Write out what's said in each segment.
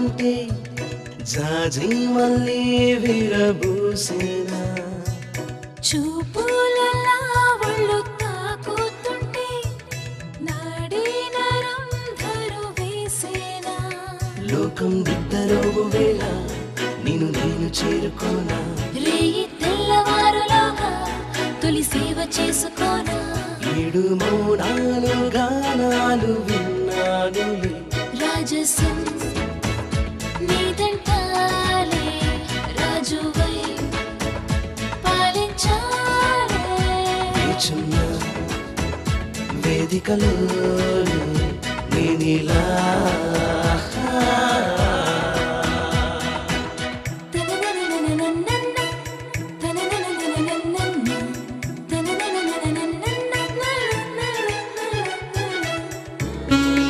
వాలుతుంటే జాజి మళ్ళీ విరబూసేనా చూపులలా ఒళ్ళు తాకుతుంటే నాడి నరం ధరు వేసేనా లోకం దిద్దరోగు వేళ నేను నేను చేరుకోనా రేయి తెల్లవారులోగా తొలి సేవ చేసుకోనా ఏడు మౌనాలు గానాలు విన్నానులే రాజసం నీదంటాలే రాజువై పాలించాలే వేచున్న వేదికలో నేనిలా తననననననన్న, తననననననన్న, తననననననన్న.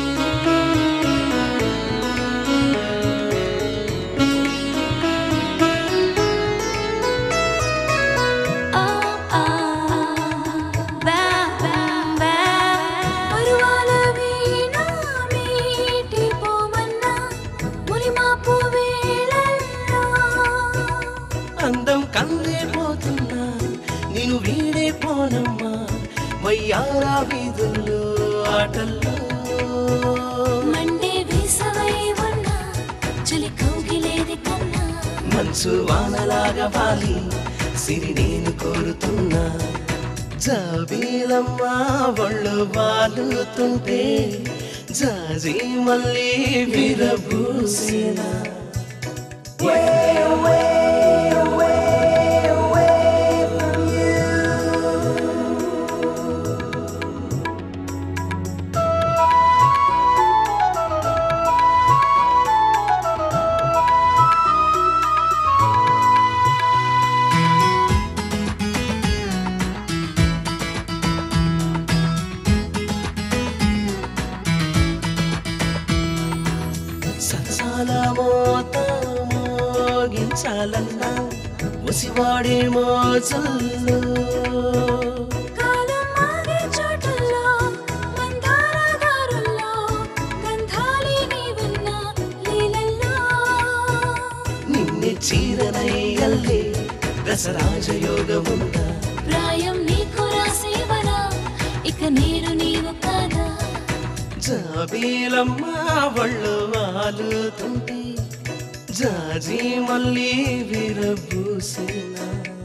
పరువాల వీణ మీటిపోమన్నా మురిమాపు వేళల్లో అందం కందే పోతున్నా నేను వీడే పోనమ్మా వయ్యారా వీధుల్లో ఆటల్లో మండే వేసవై ఉన్నా చలి కౌగిలేది కన్నా మనసు వానలాగా వాలి సిరి నేను కోరుతున్నా జాబీలమ్మా ఒళ్ళు వాలుతుంటే జాజి మళ్ళీ విరబూసేనా సరసాల మోత మోగించాలన్నా ముసివాడే మోజల్లో కాలం మారే చోటుల్లో మందార దారుల్లో గంధాలి నీవున్న లీలల్లో నిన్నే చీరనయ్యల్లే రసరాజయోగముందా ప్రాయం నీకు రాసేవనా ఇక నేను నీవు కాదా జాబీలమ్మా ఒళ్ళు వాలుతుంటే జాజి మళ్ళీ విరబూసేనా